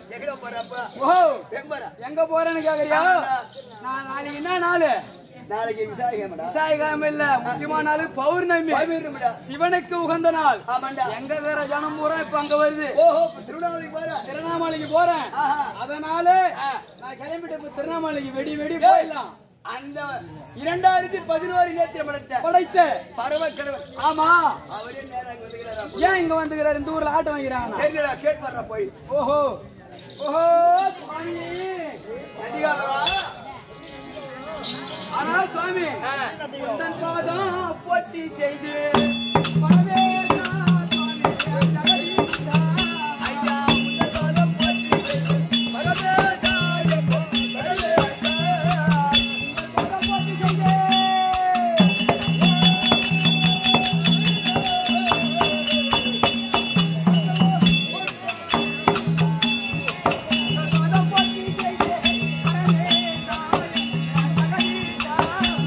எங்கடா போறப்ப ஓஹோ வெம்பரா எங்க போறேன்னு கேக்குறியா நான் நாளைக்கு என்ன நாளு நாளைக்கு விசாரிக்கமாடா விவசாயிகாம இல்ல முக்கியமான நாள் பௌர்ணமி பயமிருமிடா சிவனுக்கு உகந்த நாள் ஆமாண்டா எங்க வேற ஜனம் பூரா இப்ப அங்க வருது ஓஹோ இப்ப திருவண்ணாமலைக்கு போற திருவண்ணாமலைக்கு போறேன் ஆஹா. அதனால நான் கிளம்பிட்டு இப்ப திருவண்ணாமலைக்கு வெடி வெடி ஏய். போயிடலாம் அந்த இரண்டாயிரத்தி பதினோரு நேத்திர படத்தை படைத்த பரவ கடவுள் ஆமா அவரே நேரம் அங்க வந்துக்கிறாரா ஏன் இங்க வந்துக்கிறாரு இந்த ஊர்ல ஆட்டம் வைக்கிறாங்க கேட்கிறா கேட்பாரா போய் ஓஹோ ஓஹோ சுவாமி அதிகாரா ஆனால் சுவாமி ஆ. உந்தன் பாதம் போட்டி செய்து பரவேசா சுவாமி ஜெகதீசா. ஐயா முதல் பாதம் போற்றி பரமேசா எப்போ பரமேசா பாதம் போட்டி செய்து. பாதம் போட்டி செய்து. பரவேசா ஜெகதீசா.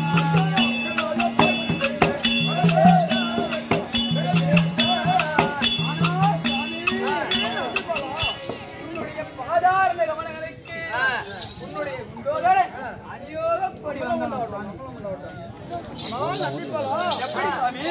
உன்னுடைய பாதார்ந்த கவனங்களுக்கு உன்னுடைய குண்டோதரன் அநியோக கொடி வந்தான் எப்படி சுவாமி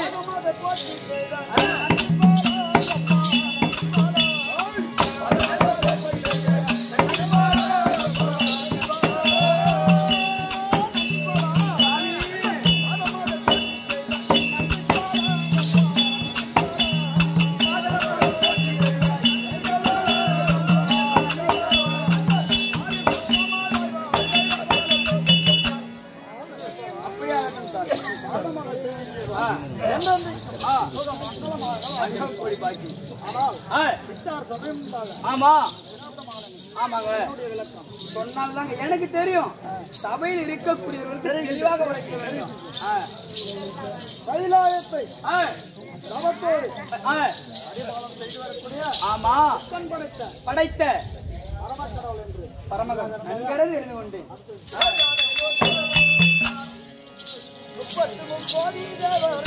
ஆ. ஆமா ஆமாங்க சொன்னால்தாங்க எனக்கு தெரியும் சபையில் இருக்கக்கூடியவர்களுக்கு தெளிவாக உழைக்க வேண்டும் ஆ. கைலாயத்தை ஆ. தவத்தோடு ஆ. ஆமா படைத்த படைத்த பரமக்கடவுள் என்று பரமகன் நன்கிறது இருந்து கொண்டு முப்பத்தி முப்போதி தேவர்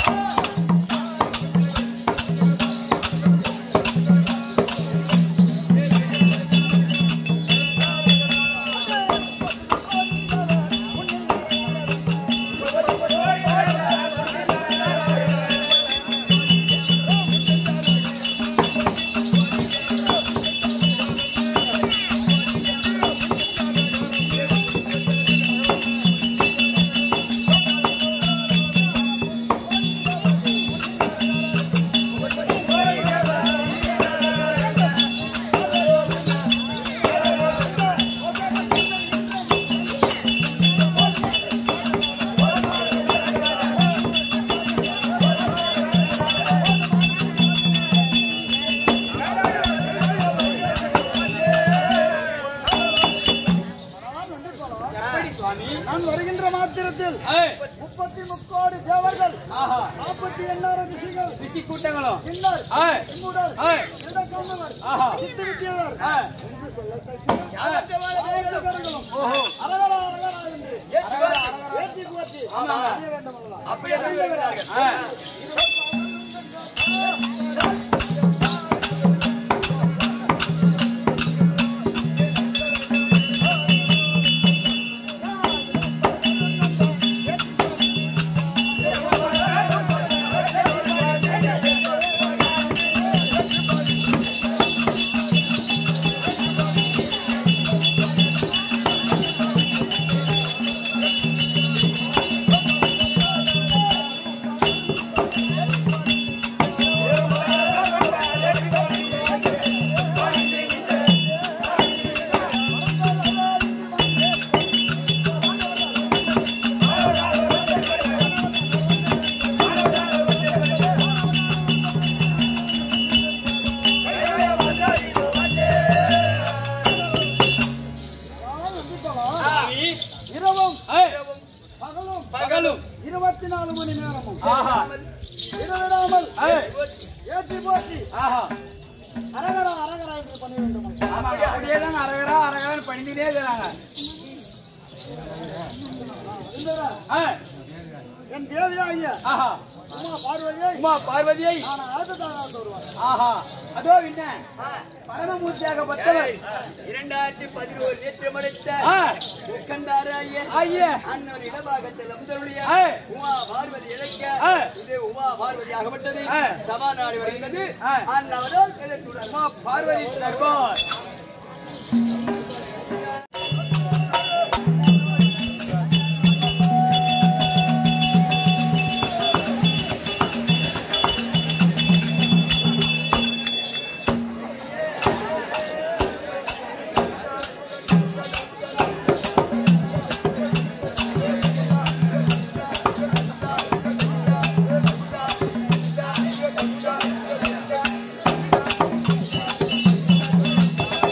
எப்படி சுவாமி நான் வருகின்ற மாத்திரத்தில் ஏய், முப்பத்தி முக்கோடி தேவர்கள் ஆஹா நாற்பத்தி எண்ணாயிரம் ரிஷிகள் ரிஷி கூட்டங்களும் கிண்ணர் ஏய், கிண்முடர் ஏய், இடக்கண்ணவர் ஆஹா சித்து வித்தியவர் ஏய், என்று சொல்லத்தக்க ஏய், அனைத்து பேர்களும் ஓஹோ அரகரா அரகரா என்று அரகரா, அரகரா. ஏற்றி போற்றி ஆமாங்க. செய்ய வேண்டும் அல்லவா? அப்படியே வருகிறார்கள் ஏய், நான் நம்பிக்கவா? சுவாமி இரவும் ஏய், பகலும் பகலும் இருபத்தி நாலு மணி நேரமும் ஆஹா இடைவிடாமல் ஏய், ஏற்றி போற்றி ஆஹா அரகரா அரகரா என்று பண்ண வேண்டும் அல்லவா? ஆமாங்க அப்படியே தான் அரகரா அரகரான்னு பண்ணிட்டே இருக்கிறாங்க இந்தவா, ஏய், என் தேவியாகிய ஆஹா உமா பார்வதியை உமா பார்வதியை நான் ஆதத்தாக வருவார் ஆஹா அதோ என்ன பரமமூர்த்தியாகப்பட்டவர் இரண்டாயிரத்தி பதினோரு நேற்று மடைத்த ஆ, உட்கண்டாராய ஐயே அன்னொரு இடபாகத்தில் அமர்ந்தருளிய ஆ. உமா பார்வதி இழைக்க ஆ. இது உமா பார்வதி ஆகப்பட்டது ஆ. சபாநாடு வருகிறது ஆ. அந்நவரால் கிழக்குடன் உமா பார்வதி தர்பார் ஆ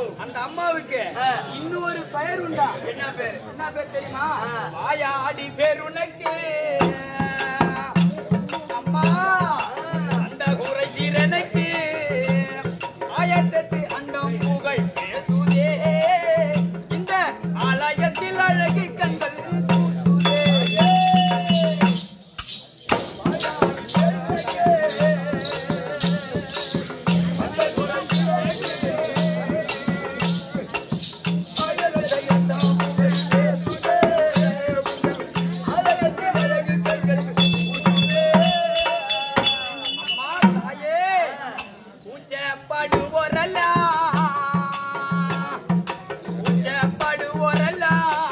அந்த அம்மாவுக்கு ஆ. இன்னொரு பெயர் உண்டா என்ன பேரு என்ன பேர் தெரியுமா ஆ. வாயாடி பேர் உனக்கு அம்மா அந்த குறைகிறனுக்கு ஆயிரத்தெட்டு அண்டம் புகழ் பேசுதே இந்த ஆலயத்தில் அழகு கண்கள் கூசுதே. அம்மா தாயே பூச்சப்படுவோரல்லா பூச்சப்படுவோரல்லா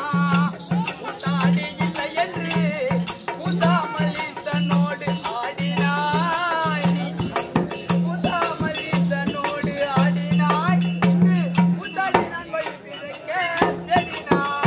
தாடி இல்லை என்று பூசாமலிசனோடு ஆடினாய் நீ. பூசாமலிசனோடு ஆடினாய் இங்கு பூத்தாடி நான் வழி பிறக்க தேடினாய்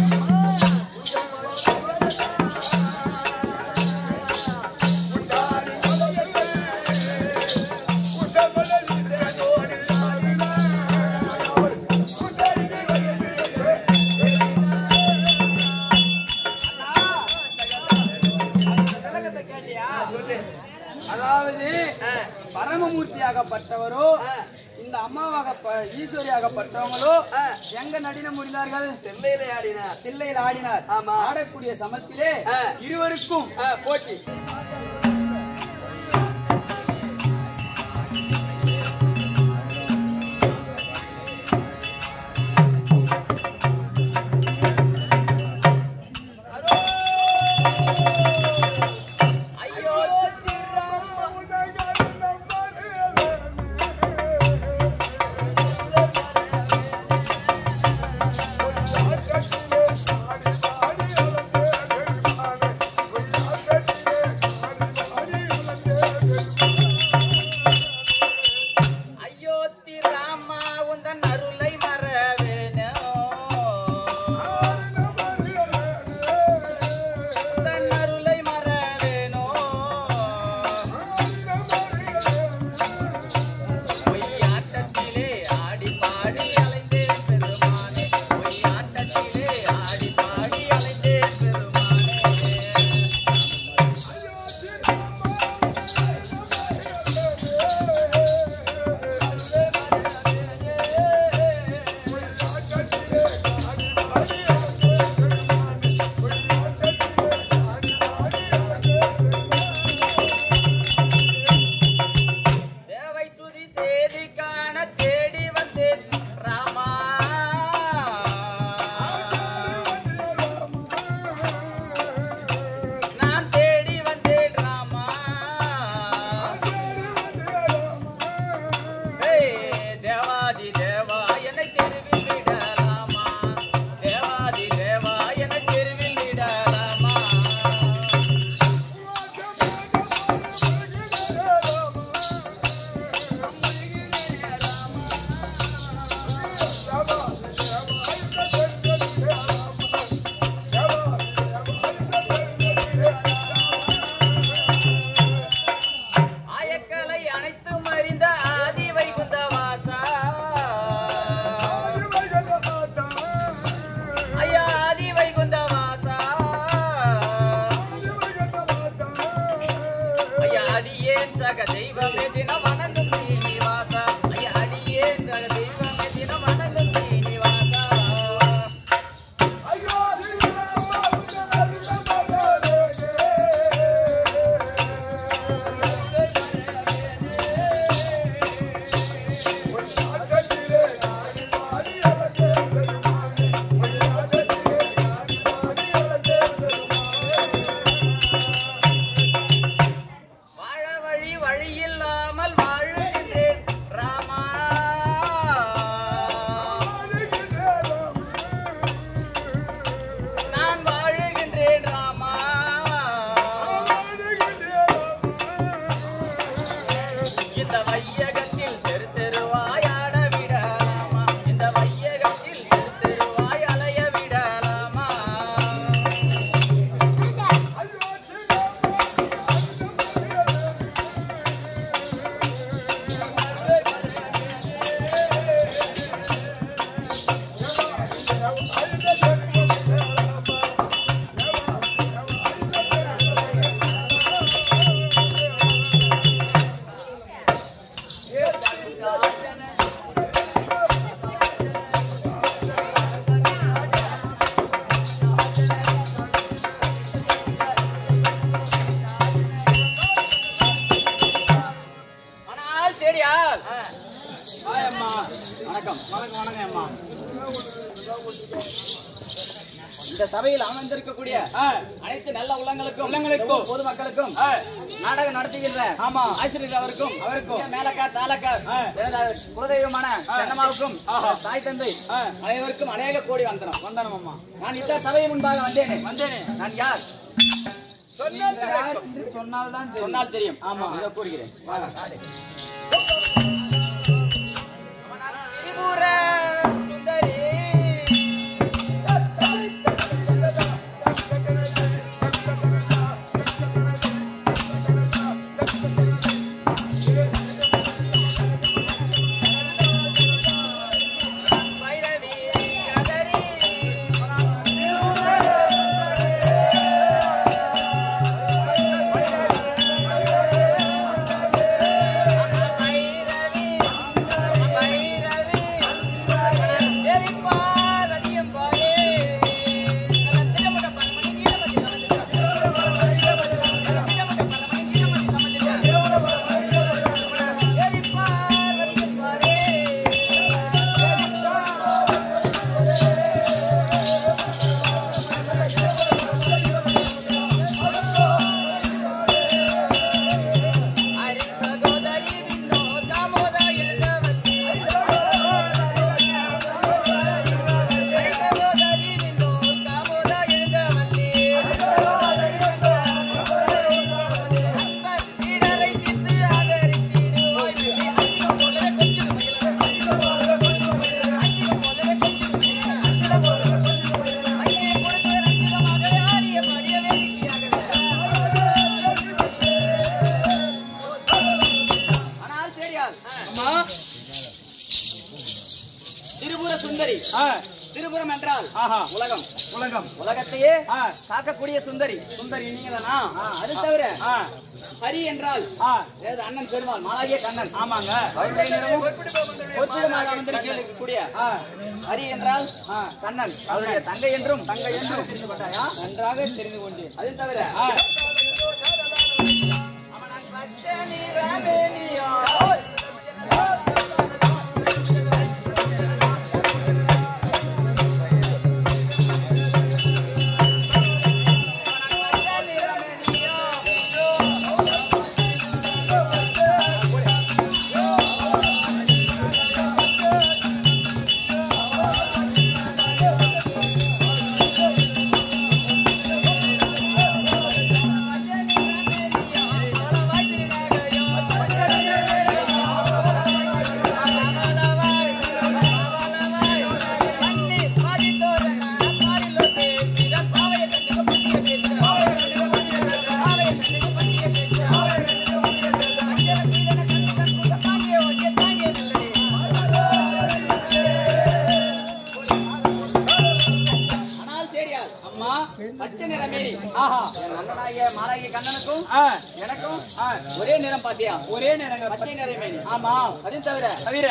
விளக்கத்தை கேட்டியா? அதாவது பரமமூர்த்தியாகப்பட்டவரோ இந்த அம்மாவாக ஈஸ்வரியாகப்பட்டவங்களோ எங்க நடின முடிந்தார்கள் செல்லையில ஆடினார் தில்லையில் ஆடினார் ஆமா. ஆடக்கூடிய சமத்திலே ஆ. இருவருக்கும் ஆ, போட்டி அயோத்தி ராமா உந்தன் அருளை மறவேனோ உந்தன் அருளை மறவேனோ பொய்யாட்டத்திலே ஆடி பாடி அலைந்தேன் பெருமானே பொய்யாட்டத்திலே ஆடி பாடி அலைந்தேன் பெருமானே தேவை துதி சேதி காண தேடி வந்தேன் ராமா நான் தேடி வந்தேன் ராமா ஏய், தேவாதி தேவா என்னை தெருவில் விடலாமா தேவாதி தேவா என்னை தெருவில் விடலாமா ஆயக்கலை அனைத்தும் அறிந்த ஆதி வைகுந்த வாசா வணக்கம் வணக்கம் அம்மா இந்த சபையில் அமர்ந்திருக்கக்கூடிய ஆ, அனைத்து நல்ல உள்ளங்களுக்கும் உள்ளங்களுக்கும், பொதுமக்களுக்கும் ஆ, நாடகம் நடத்துகின்ற ஆமா. ஆசிரியர் அவருக்கும் அவருக்கும், மேலக்கார் தாலக்கார் ஆ. எனது குலதெய்வமான ஆ. கண்ணம்மாவுக்கும் ஆஹா. தாய் தந்தை ஆ. அனைவருக்கும் அநேக கோடி வந்தனம் வந்தனம் அம்மா நான் இந்த சபை முன்பாக வந்தேனே வந்தேனே நான் யார் சொன்னால் யார் என்று சொன்னால்தான் தெரியும். சொன்னால் தெரியும் ஆமா. இதோ கூறுகிறேன் வாங்க. திரிபுர சுந்தரி பைரவி கதரி பைரவி பைரவி தேவி பார்வதியம் பாயே திடமுட பரமணி நீலமதி தேவி பார்வதியம் பாயே ஹரி சகோதரி விண்ணோ தாமோத எழுந்தவல்லி ஹரி சகோதரி விண்ணோ தாமோத எழுந்தவல்லி அன்பர் வீரரை தித்து ஆதரித்திடுவாய் விழி அங்கிகம் போலவே கொஞ்சம் அங்கிகம் போலவே கொஞ்சம் அங்கே கொடுத்த ரசிகமாக ஆடிய பாடிய வேடிக்கையாக ஆனால் தெரியாது அம்மா திருபுர சுந்தரி ஆ, திருபுரம் என்றால் ஆஹா உலகம் உலகம் உலகத்தையே ஆ, காக்கக்கூடிய சுந்தரி சுந்தரி நீங்களா ஆ, அது தவிர ஆ, ஹரி என்றால் ஆ, ஏது அண்ணன் பெருமாள் மாலாகிய கண்ணன் ஆமாங்க அவருடைய நிறமும் ஒற்றுமாக அமர்ந்திருக்கக்கூடிய ஆ, ஹரி என்றால் ஆ, கண்ணன் அவருடைய தங்கை என்றும் தங்கை என்றும் தெரிந்துபட்டாயா? நன்றாக தெரிந்து கொண்டேன் அது தவிர ஆ, அவனன் பச்சை நிறமேனியோ. அவனன் பச்சை நிறமேனியோ. ஆனால் தெரியாது அம்மா பச்சை நிறமேனி ஆஹா என் அண்ணனாகிய மாலாகிய கண்ணனுக்கும் ஆ, எனக்கும் ஆ, ஒரே நிறம் பாத்தியா ஒரே நேரங்க பச்சை நிறமேனி ஆமா அதையும் தவிர தவிர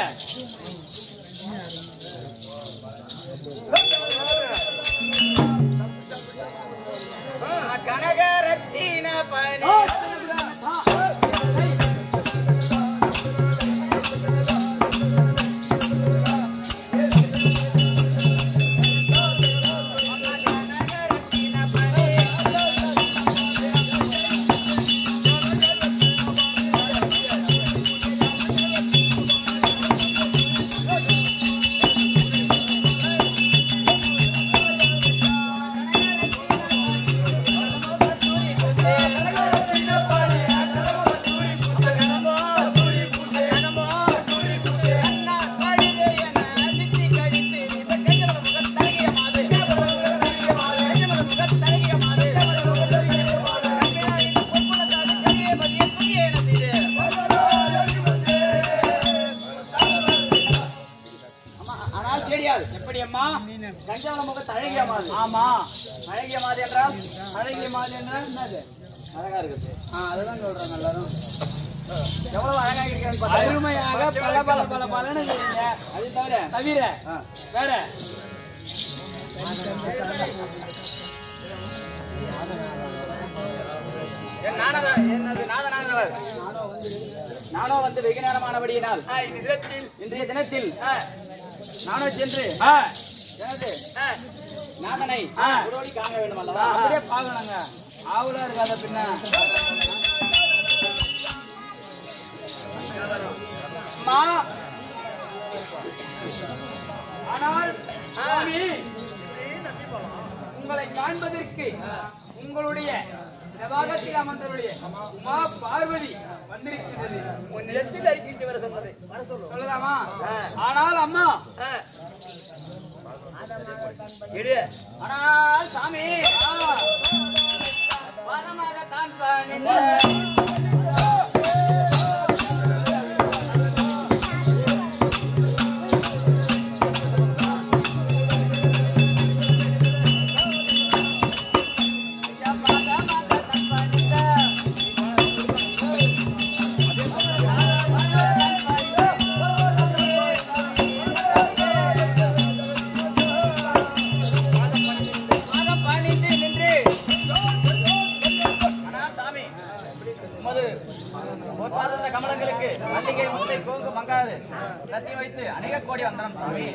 கனகரத்தின பணி ஆனால் தெரியாது எப்படி அம்மா கஞ்சாவள முகத்து அழகிய மாது ஆமா அழகிய மாது என்றால் அழகிய மாதிரி என்றால் என்னது அழகா இருக்குது ஆ, அதுதான் சொல்றாங்க எல்லாரும் எவ்வளவு அழகாக இருக்கிறேன்னு பார்த்தா அருமையாக பல பல பல பலன்னு செய்யுங்க அது தவிர தவிர ஆ. வேற என் நானத என்னது நாதனானவர் நானோ வந்து வெகு நேரமானபடியினால் இன்றைய தினத்தில் நானும் சென்று ஆ, எனது ஆ, நாதனை ஆ. ஓடோடி காண வேண்டும் அல்லவா அப்படியே பார்க்கலாங்க ஆவலா இருக்காத பின்ன அம்மா ஆனால் சுவாமி உங்களை காண்பதற்கு உங்களுடைய நவாகத்தில் அமர்ந்தவருடைய உமா பார்வதி வந்திருக்கிறது உன் நெற்றில் அறிக்கிட்டு வர சொன்னது சொல்லலாமா ஆனால் அம்மா ஆ. இடு. ஆனால் சாமி பரமாக தான் பணிந்த பாதம் பணிந்து நின்று ஆனால் சாமி உமது பொற்பாதத்த கமலங்களுக்கு மல்லிகை முல்லை கோங்கு மங்காது சத்தி வைத்து அநேக கோடி வந்தனம் சாமி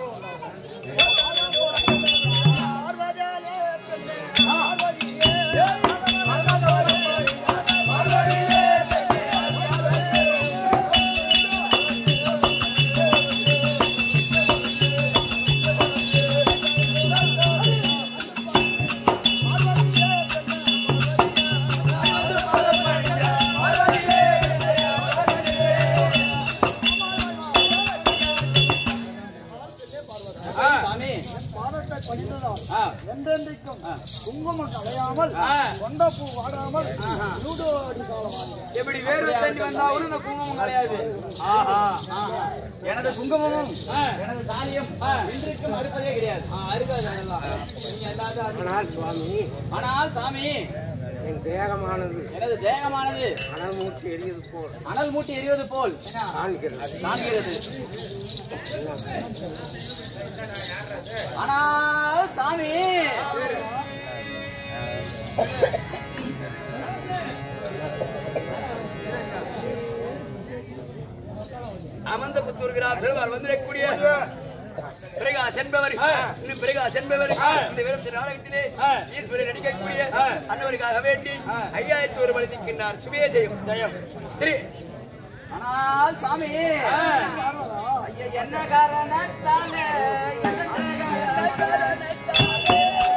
சாமி பாதத்தை பணிந்ததால் ஆ. என்றென்றைக்கும் குங்குமம் கலையாமல் ஆ. கொண்டப்பூ வாடாமல் நூடோடி காலமாக எப்படி வேறு தண்ணி வந்தாலும் இந்த குங்குமம் கிடையாது ஆஹா ஆஹா. எனது குங்குமமும் எனது தாலியும் இன்றைக்கு மறுப்பதே கிடையாது அருகாது அதெல்லாம் நீங்க எல்லாரும் ஆனால் சுவாமி ஆனால் சாமி என் தேகமானது எனது தேகமானது அனல் மூட்டி எரிவது போல் அனல் மூட்டி எரிவது போல் காண்கிறது காண்கிறது ஆனால் சாமி அமர்ந்த புத்தூர்கிறார் செல்வார் வந்திருக்கக்கூடிய பிரகாஷ் என்பவர் இன்னும் பிரகாஷ் என்பவர் இந்த விருப்ப நாடகத்திலே ஈஸ்வரன் நடிக்கக்கூடிய அன்னவருக்காக வேண்டி ஐயாயிரத்தி ஒரு மணி நிற்கின்றார் சுவே ஜெயம் ஜெயம் திரு ஆனால் சாமி ஐயா, என்ன காரணத்தாலே என்ன காரணத்தாலே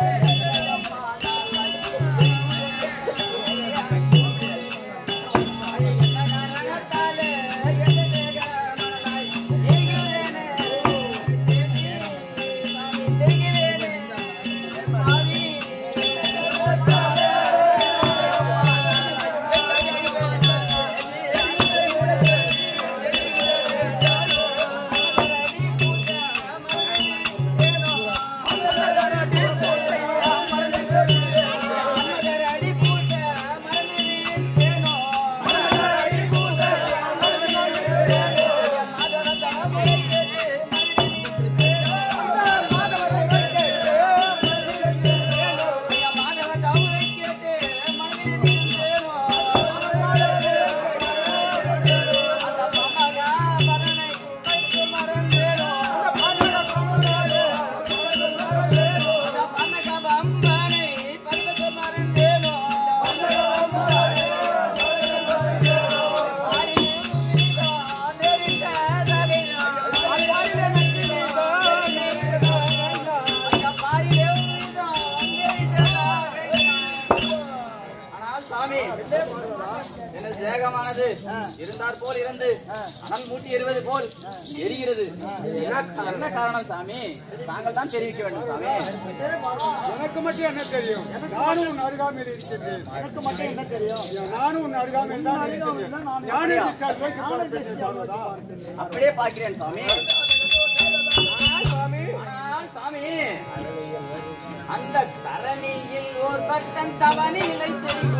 ஆனால் சாமி எனது தேகமானது இருந்தார் போல் இருந்து அனல் மூட்டி எறிவது போல் எரிகிறது என்ன காரணம் சாமி தாங்கள் தான் தெரிவிக்க வேண்டும் சாமி எனக்கு மட்டும் என்ன தெரியும் நானும் உன் அருகாமையில் இருக்கின்றேன் எனக்கு மட்டும் என்ன தெரியும் நானும் உன் அருகாமையில் தான் இருக்கின்றேன் நானே discharge வைக்க போறேன். அப்படியே பார்க்கிறேன் சாமி ஆனால் சாமி அந்த தரணியில் ஓர் பட்டம் தவணிலை செல்க